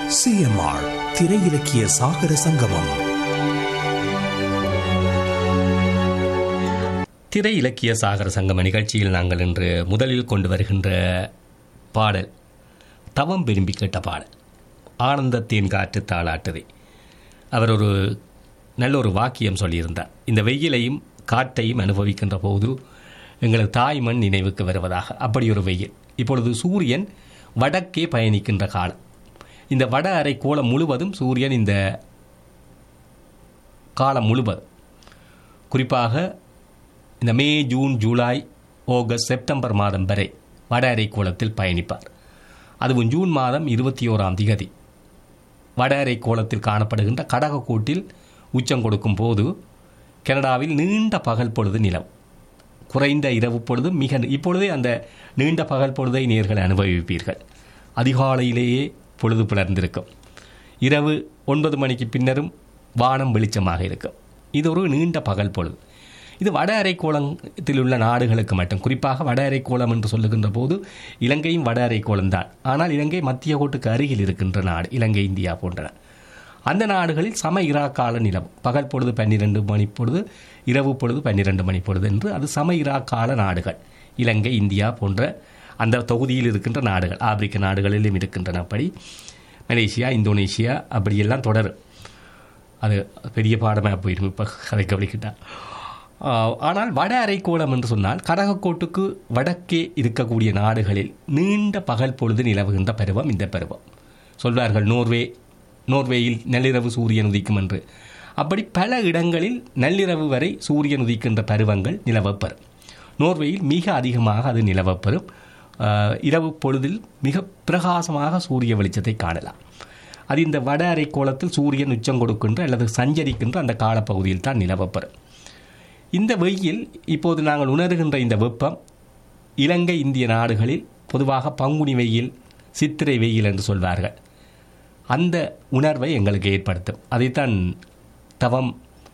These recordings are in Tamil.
சிஎம்ஆர் திரை இலக்கிய சாகர சங்கமம் திரை இலக்கிய சாகர சங்கம நிகழ்ச்சியில் நாங்கள் இன்று முதலில் கொண்டு வருகின்ற பாடல் தவம் விரும்பி கேட்ட பாடல் ஆனந்தத்தின் காற்று தாளாட்டுதே அவர் ஒரு நல்ல ஒரு வாக்கியம் சொல்லியிருந்தார் இந்த வெயிலையும் காற்றையும் அனுபவிக்கின்ற போது எங்களது தாய்மண் நினைவுக்கு வருவதாக அப்படி ஒரு வெயில் இப்பொழுது சூரியன் வடக்கே பயணிக்கின்ற காலம் இந்த வட அரை கோலம் முழுவதும் சூரியன் இந்த காலம் முழுவதும் குறிப்பாக இந்த May June July August September மாதம் வரை வட அரைக்கோளத்தில் பயணிப்பார் அதுவும் ஜூன் மாதம் இருபத்தி ஓராம் திகதி வட அரைக்கோளத்தில் காணப்படுகின்ற கடகக்கூட்டில் உச்சம் கொடுக்கும் போது கனடாவில் நீண்ட பகல் பொழுது நிலம் குறைந்த இரவு பொழுது மிக இப்பொழுதே அந்த நீண்ட பகல் பொழுதை நேர்கள் அனுபவிப்பீர்கள் அதிகாலையிலேயே பொழுது பிளர்ந்திருக்கும் இரவு ஒன்பது மணிக்கு பின்னரும் வானம் வெளிச்சமாக இருக்கும் இது ஒரு நீண்ட பகல் பொழுது இது வட அரைக்கோளத்தில் உள்ள நாடுகளுக்கு மட்டும் குறிப்பாக வட அரைக்கோளம் என்று சொல்லுகின்ற போது இலங்கையும் வட அரைக்கோளம் தான் ஆனால் இலங்கை மத்திய கோட்டுக்கு அருகில் இருக்கின்ற நாடு இலங்கை இந்தியா போன்றன அந்த நாடுகளில் சம இரா கால நிலம் பகல் பொழுது பன்னிரெண்டு மணி பொழுது இரவு பொழுது பன்னிரெண்டு மணி பொழுது என்று அது சம இரா கால நாடுகள் இலங்கை இந்தியா போன்ற அந்த தொகுதியில் இருக்கின்ற நாடுகள் ஆப்பிரிக்க நாடுகளிலும் இருக்கின்றன அப்படி மலேசியா இந்தோனேஷியா அப்படியெல்லாம் தொடரும் அது பெரிய பாடமாக போயிடும் இப்போ அதை கவனிக்கிட்டா ஆனால் வட அரைக்கோளம் என்று சொன்னால் கடகக்கோட்டுக்கு வடக்கே இருக்கக்கூடிய நாடுகளில் நீண்ட பகல் பொழுது நிலவுகின்ற பருவம் இந்த பருவம் சொல்வார்கள் நோர்வே நோர்வேயில் நள்ளிரவு சூரியன் உதிக்கும் என்று அப்படி பல இடங்களில் நள்ளிரவு வரை சூரியன் உதிக்கின்ற பருவங்கள் நிலவப்பெறும் நோர்வேயில் மிக அதிகமாக அது நிலவப்பெறும் இரவு பொழுதில் மிக பிரகாசமாக சூரிய வெளிச்சத்தை காணலாம் அது இந்த வட அரைக்கோளத்தில் சூரியன் உச்சம் கொடுக்கின்ற அல்லது சஞ்சரிக்கின்ற அந்த காலப்பகுதியில் தான் நிலவப்பெறும் இந்த வெயில் இப்போது நாங்கள் உணர்கின்ற இந்த வெப்பம் இலங்கை இந்திய நாடுகளில் பொதுவாக பங்குனி வெயில் சித்திரை வெயில் என்று சொல்வார்கள் அந்த உணர்வை எங்களுக்கு ஏற்படுத்தும் அதைத்தான் தவம்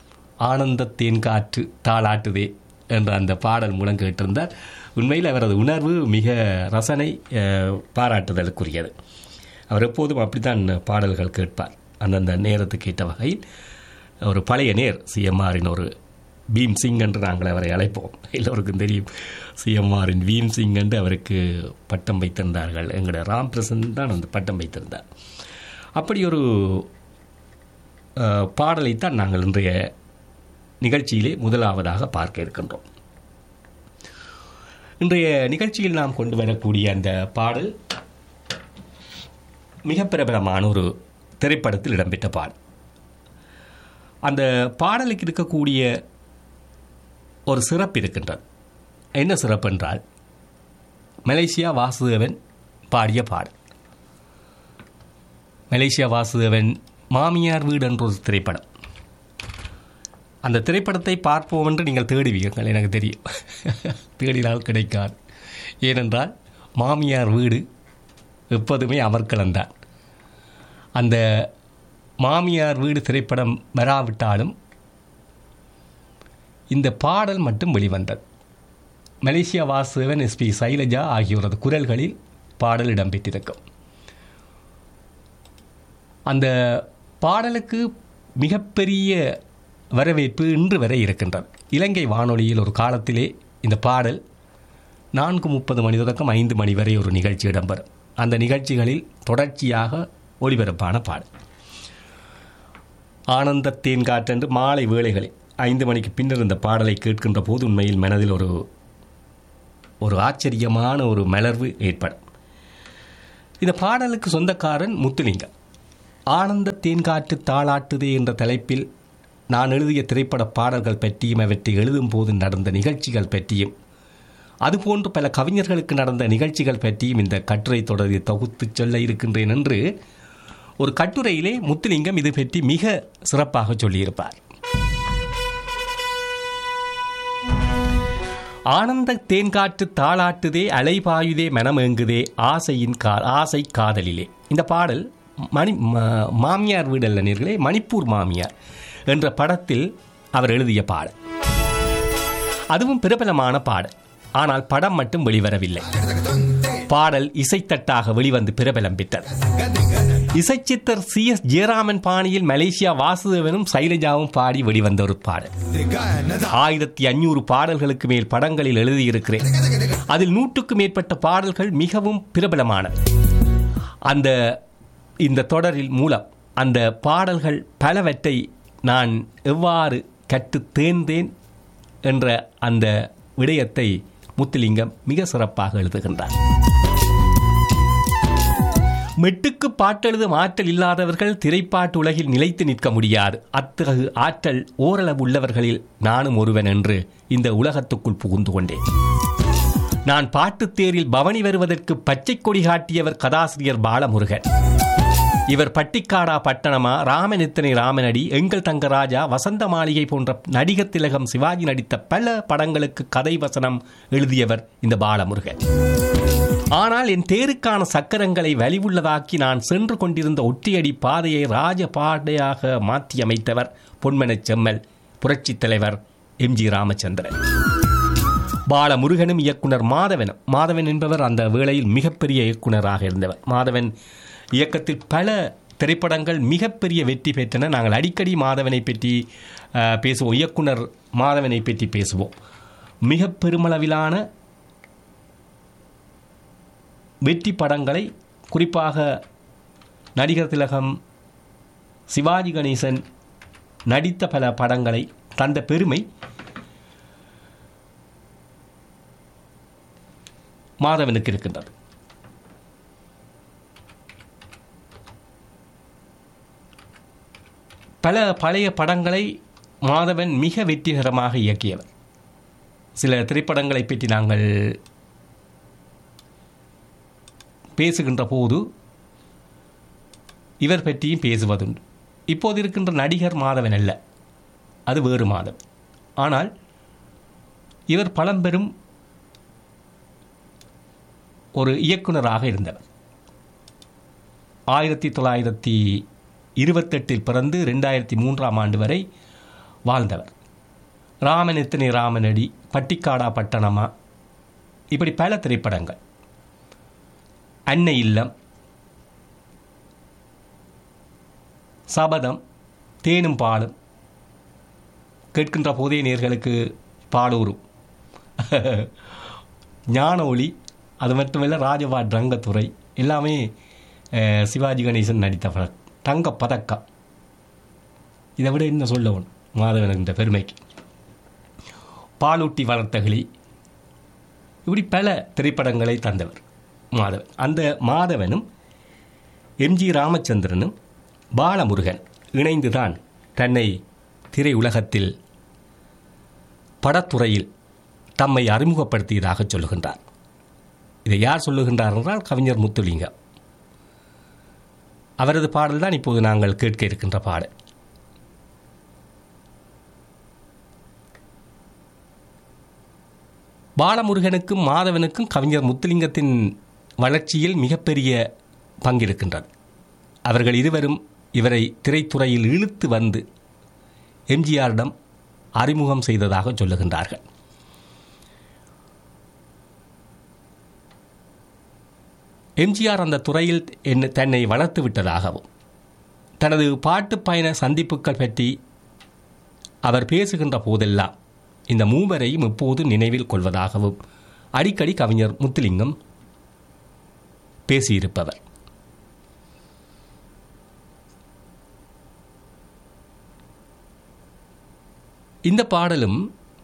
ஆனந்த தேன்காற்று தாளாட்டுதே என்ற அந்த பாடல் மூலம் கேட்டிருந்தார் உண்மையில் அவரது உணர்வு மிக ரசனை பாராட்டுதலுக்குரியது அவர் எப்போதும் அப்படித்தான் பாடல்கள் கேட்பார் அந்தந்த நேரத்துக்கு ஏற்ற வகையில் ஒரு பழைய நேர் சிஎம்ஆரின் ஒரு பீம் சிங் என்று நாங்கள் அவரை அழைப்போம் எல்லோருக்கும் தெரியும் சிஎம்ஆரின் பீம் சிங் என்று அவருக்கு பட்டம் வைத்திருந்தார்கள் எங்களுடைய ராம் பிரசன் தான் அந்த பட்டம் வைத்திருந்தார் அப்படி ஒரு பாடலைத்தான் நாங்கள் இன்றைய நிகழ்ச்சியிலே முதலாவதாக பார்க்க இருக்கின்றோம் இன்றைய நிகழ்ச்சியில் நாம் கொண்டு வரக்கூடிய அந்த பாடல் மிக பிரபலமான ஒரு திரைப்படத்தில் இடம்பெற்ற பாடல் அந்த பாடலுக்கு இருக்கக்கூடிய ஒரு சிறப்பு இருக்கின்றது என்ன சிறப்பு என்றால் மலேசியா வாசுதேவன் பாடிய பாடல் மலேசியா வாசுதேவன் மாமியார் வீடு என்ற ஒரு திரைப்படம் அந்த திரைப்படத்தை பார்ப்போம் என்று நீங்கள் தேடுவீர்கள் எனக்கு தெரியும் தேடினால் கிடைக்காது ஏனென்றால் மாமியார் வீடு எப்போதுமே அமர்க்கலந்தான் அந்த மாமியார் வீடு திரைப்படம் வராவிட்டாலும் இந்த பாடல் மட்டும் வெளிவந்தது மலேசியா வாசுவன் எஸ்பி சைலஜா ஆகியோரது குரல்களில் பாடல் இடம்பெற்றிருக்கும் அந்த பாடலுக்கு மிகப்பெரிய வரவேற்பு இன்று வரை இருக்கின்றது இலங்கை வானொலியில் ஒரு காலத்திலே இந்த பாடல் நான்கு முப்பது மணி தொடக்கம் ஐந்து மணி வரை ஒரு நிகழ்ச்சி இடம்பெறும் அந்த நிகழ்ச்சிகளில் தொடர்ச்சியாக ஒளிபரப்பான பாடல் ஆனந்த தேன்காற்றென்று மாலை வேளைகளில் ஐந்து மணிக்கு பின்னர் இந்த பாடலை கேட்கின்ற போது உண்மையில் மனதில் ஒரு ஒரு ஆச்சரியமான ஒரு மலர்வு ஏற்படும் இந்த பாடலுக்கு சொந்தக்காரன் முத்துலிங்கம் ஆனந்த தேன்காற்று தாளாட்டுதே என்ற தலைப்பில் நான் எழுதிய திரைப்பட பாடல்கள் பற்றியும் அவற்றை எழுதும் போது நடந்த நிகழ்ச்சிகள் பற்றியும் அதுபோன்று பல கவிஞர்களுக்கு நடந்த நிகழ்ச்சிகள் பற்றியும் இந்த கட்டுரை தொடரை தொகுத்து சொல்ல இருக்கின்றேன் என்று ஒரு கட்டுரையிலே முத்துலிங்கம் இது பற்றி மிக சிறப்பாக சொல்லியிருப்பார் ஆனந்த தேன்காற்று தாளாட்டுதே அலைபாயுதே மனமேங்குதே ஆசையின் கா ஆசை காதலிலே இந்த பாடல் மணி மாமியார் வீடல்ல நேர்களே மணிப்பூர் மாமியார் என்ற படத்தில் அவர் எழுதிய பாடல் அதுவும் பிரபலமான பாடல் ஆனால் படம் மட்டும் வெளிவரவில்லை பாடல் இசைத்தட்டாக வெளிவந்து பிரபலம் பெற்றது இசைச்சித்தர் சி எஸ் ஜெயராமன் பாணியில் மலேசியா வாசுதேவனும் சைலஜாவும் பாடி வெளிவந்த ஒரு பாடல் ஆயிரத்தி அஞ்சூறு பாடல்களுக்கு மேல் படங்களில் எழுதியிருக்கிறேன் அதில் நூற்றுக்கு மேற்பட்ட பாடல்கள் மிகவும் பிரபலமானது அந்த இந்த தொடரில் மூலம் அந்த பாடல்கள் பலவற்றை நான் எவ்வாறு கற்று தேர்ந்தேன் என்ற அந்த விடயத்தை முத்துலிங்கம் மிக சிறப்பாக எழுதுகின்றார் மெட்டுக்கு பாட்டெழுதும் ஆற்றல் இல்லாதவர்கள் திரைப்பாட்டு உலகில் நிலைத்து நிற்க முடியாது அத்தகு ஆற்றல் ஓரளவு உள்ளவர்களில் நானும் ஒருவன் என்று இந்த உலகத்துக்குள் புகுந்து கொண்டேன் நான் பாட்டுத் தேரில் பவனி வருவதற்கு பச்சை கொடி காட்டியவர் கதாசிரியர் பாலமுருகன் இவர் பட்டிக்காடா பட்டணமா ராமனித்தனை ராமனடி எங்கள் தங்கராஜா வசந்த மாளிகை போன்ற நடிகர் திலகம் சிவாஜி நடித்த பல படங்களுக்கு கதை வசனம் எழுதியவர் இந்த பாலமுருகன் ஆனால் என் தேருக்கான சக்கரங்களை வலிவுள்ளதாக்கி நான் சென்று கொண்டிருந்த ஒட்டியடி பாதையை ராஜ பாதையாக மாற்றியமைத்தவர் பொன்மனச் செம்மல் புரட்சித் தலைவர் எம் ஜி ராமச்சந்திரன் பாலமுருகனும் இயக்குனர் மாதவனும் மாதவன் என்பவர் அந்த வேளையில் மிகப்பெரிய இயக்குனராக இருந்தவர் மாதவன் இயக்கத்தில் பல திரைப்படங்கள் மிகப்பெரிய வெற்றி பெற்றன நாங்கள் அடிக்கடி மாதவனை பற்றி அஹ், பேசுவோம் இயக்குனர் மாதவனை பற்றி பேசுவோம் மிக பெருமளவிலான வெற்றி படங்களை குறிப்பாக நடிகர் திலகம் சிவாஜி கணேசன் நடித்த பல படங்களை தந்த பெருமை மாதவனுக்கு இருக்கின்றது பல பழைய படங்களை மாதவன் மிக வெற்றிகரமாக இயக்கியவர் சில திரைப்படங்களை பற்றி நாங்கள் பேசுகின்ற போது இவர் பற்றியும் பேசுவதுண்டு இப்போது இருக்கின்ற நடிகர் மாதவன் அல்ல அது வேறு மாதவன் ஆனால் இவர் பழம்பெரும் ஒரு இயக்குனராக இருந்தவர் ஆயிரத்தி தொள்ளாயிரத்தி இருபத்தெட்டில் பிறந்து ரெண்டாயிரத்தி மூன்றாம் ஆண்டு வரை வாழ்ந்தவர் ராமன் எத்தனை ராமனடி பட்டிக்காடா பட்டணமா இப்படி பல திரைப்படங்கள் அன்னை இல்லம் சபதம் தேனும் பாலும் கேட்கின்ற போதே நேர்களுக்கு பாலூரும் ஞான ஒளி அது மட்டுமல்ல ராஜபாட் ரங்கத்துறை எல்லாமே அஹ், சிவாஜி கணேசன் நடித்த படம் தங்க பதக்கம் இதை விட என்ன சொல்ல ஒன்று மாதவன் என்ற பெருமைக்கு பாலூட்டி வளர்த்தகிளி இப்படி பல திரைப்படங்களை தந்தவர் மாதவன் அந்த மாதவனும் எம்ஜி ராமச்சந்திரனும் பாலமுருகன் இணைந்துதான் தன்னை திரையுலகத்தில் படத்துறையில் தம்மை அறிமுகப்படுத்தியதாக சொல்லுகின்றார் இதை யார் சொல்லுகின்றார் என்றால் கவிஞர் முத்துலிங்கம் அவரது பாடல் தான் இப்போது நாங்கள் கேட்க இருக்கின்ற பாடல் பாலமுருகனுக்கும் மாதவனுக்கும் கவிஞர் முத்துலிங்கத்தின் வளர்ச்சியில் மிகப்பெரிய பங்கிருக்கின்றது அவர்கள் இருவரும் இவரை திரைத்துறையில் இழுத்து வந்து எம்ஜிஆரிடம் அறிமுகம் செய்ததாக சொல்லுகின்றார்கள் எம்ஜிஆர் அந்த துறையில் என்ன தன்னை வளர்த்து விட்டதாகவும் தனது பாட்டு பயண சந்திப்புகள் பற்றி அவர் பேசுகின்ற போதெல்லாம் இந்த மூவரையும் இப்போது நினைவில் கொள்வதாகவும் அடிக்கடி கவிஞர் முத்துலிங்கம் பேசியிருப்பவர் இந்த பாடலும்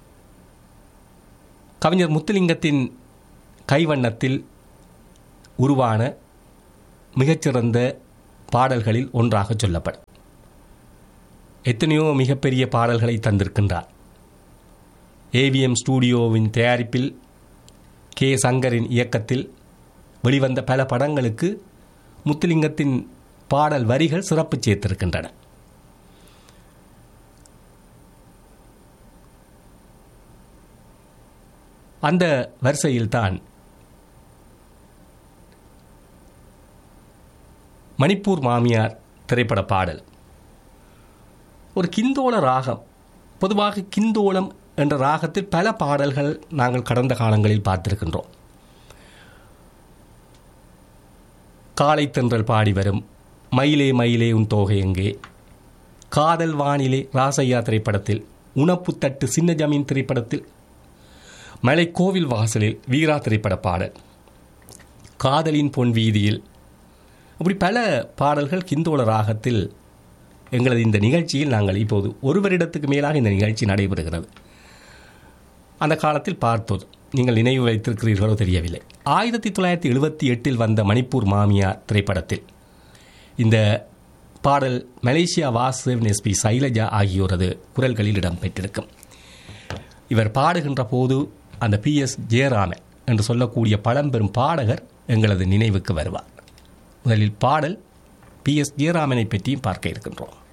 கவிஞர் முத்துலிங்கத்தின் கைவண்ணத்தில் உருவான மிகச்சிறந்த பாடல்களில் ஒன்றாக சொல்லப்படும் எத்தனையோ மிகப்பெரிய பாடல்களை தந்திருக்கின்றார் ஏவிஎம் ஸ்டூடியோவின் தயாரிப்பில் கே சங்கரின் இயக்கத்தில் வெளிவந்த பல படங்களுக்கு முத்துலிங்கத்தின் பாடல் வரிகள் சிறப்பு சேர்த்திருக்கின்றன அந்த வரிசையில்தான் மணிப்பூர் மாமியார் திரைப்பட பாடல் ஒரு கிந்தோள ராகம் பொதுவாக கிந்தோளம் என்ற ராகத்தில் பல பாடல்கள் நாங்கள் கடந்த காலங்களில் பார்த்திருக்கின்றோம் காலை தென்றல் பாடி வரும் மயிலே மயிலே உன் தோகை எங்கே காதல் வானிலே ராசையா திரைப்படத்தில் உணப்புத்தட்டு சின்ன ஜமீன் திரைப்படத்தில் மலைக்கோவில் வாசலில் வீரா திரைப்பட பாடல் காதலின் பொன் வீதியில் அப்படி பல பாடல்கள் கிந்தோள ராகத்தில் எங்களது இந்த நிகழ்ச்சியில் நாங்கள் இப்போது ஒரு வருடத்துக்கு மேலாக இந்த நிகழ்ச்சி நடைபெறுகிறது அந்த காலத்தில் பார்த்தது நீங்கள் நினைவு வைத்திருக்கிறீர்களோ தெரியவில்லை ஆயிரத்தி தொள்ளாயிரத்தி எழுபத்தி எட்டில் வந்த மணிப்பூர் மாமியார் திரைப்படத்தில் இந்த பாடல் மலேசியா வாசுதேவன் எஸ்பி சைலஜா ஆகியோரது குரல்களில் இடம்பெற்றிருக்கும் இவர் பாடுகின்ற போது அந்த பி எஸ் ஜெயராமன் என்று சொல்லக்கூடிய பழம்பெரும் பாடகர் எங்களது நினைவுக்கு வருவார் முதலில் பாடல் பி எஸ் ஜெயராமனை பற்றியும் பார்க்க இருக்கின்றோம்